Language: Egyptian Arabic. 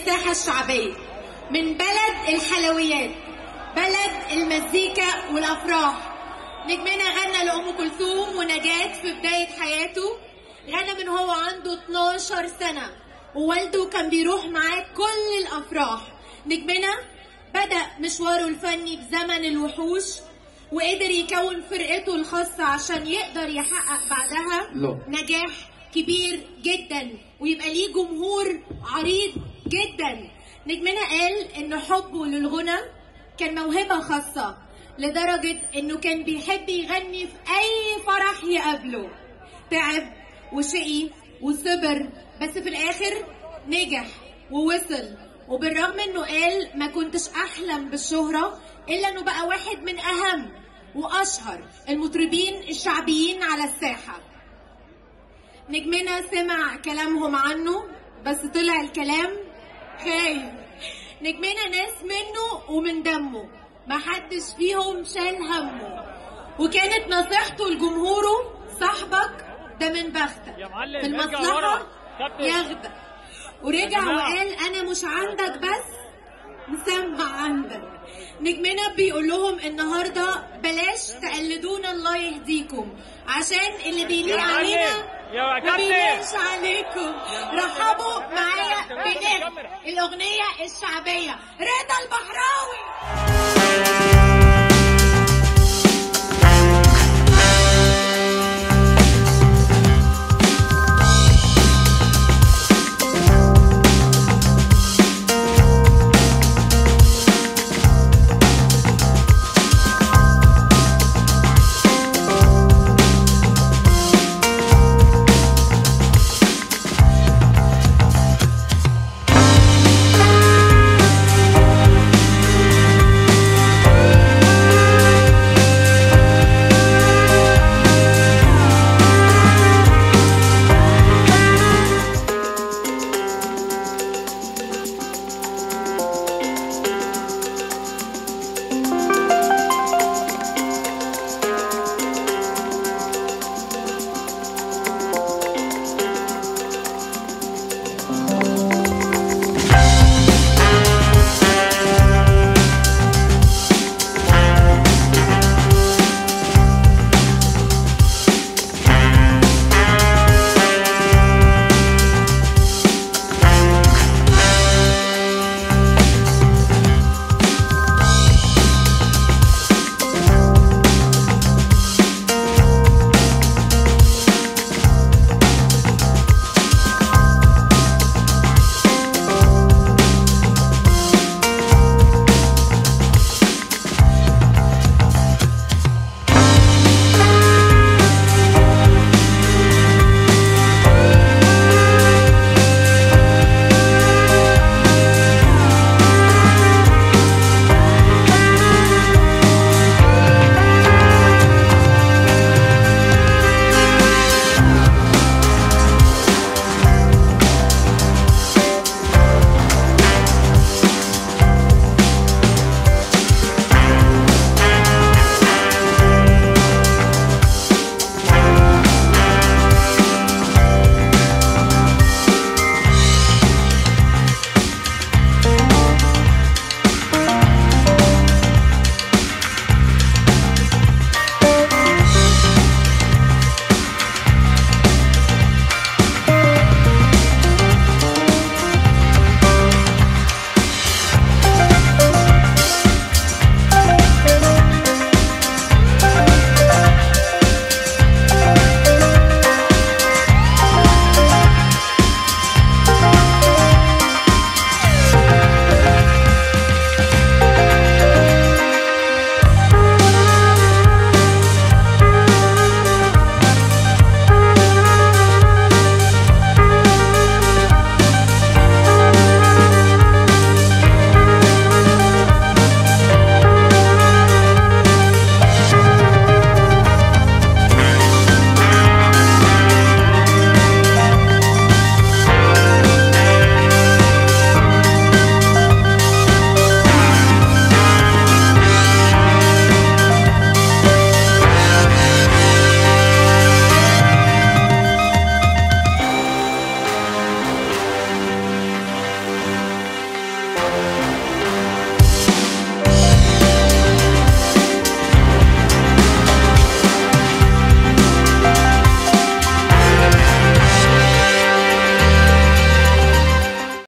الساحة الشعبية من بلد الحلويات بلد المزيكا والأفراح نجمنا غنى لأم كلثوم ونجاة في بداية حياته غنى من هو عنده 12 سنة ووالده كان بيروح معاه كل الأفراح نجمنا بدأ مشواره الفني في زمن الوحوش وقدر يكون فرقته الخاصة عشان يقدر يحقق بعدها لا. نجاح كبير جدا ويبقى ليه جمهور عريض جدا نجمنا قال ان حبه للغنى كان موهبة خاصة لدرجة انه كان بيحب يغني في اي فرح يقابله تعب وشقي وصبر بس في الاخر نجح ووصل وبالرغم انه قال ما كنتش احلم بالشهرة الا انه بقى واحد من اهم واشهر المطربين الشعبيين على الساحة نجمنا سمع كلامهم عنه بس طلع الكلام خايب نجمنا ناس منه ومن دمه محدش فيهم شال همه وكانت نصيحته لجمهوره صاحبك ده من بختك يا معلم، في ارجع المصلحة ورا. كابتن. ياخدك ورجع جماعة. وقال انا مش عندك بس مسمع عندك نجمنا بيقول لهم النهارده بلاش تقلدونا الله يهديكم عشان اللي بيليق يا معلم. علينا يا ما كابتن. بيليقش عليكم رحبوا معايا تمام، بنجم الكاميرا. الاغنيه الشعبيه رضا البحراوي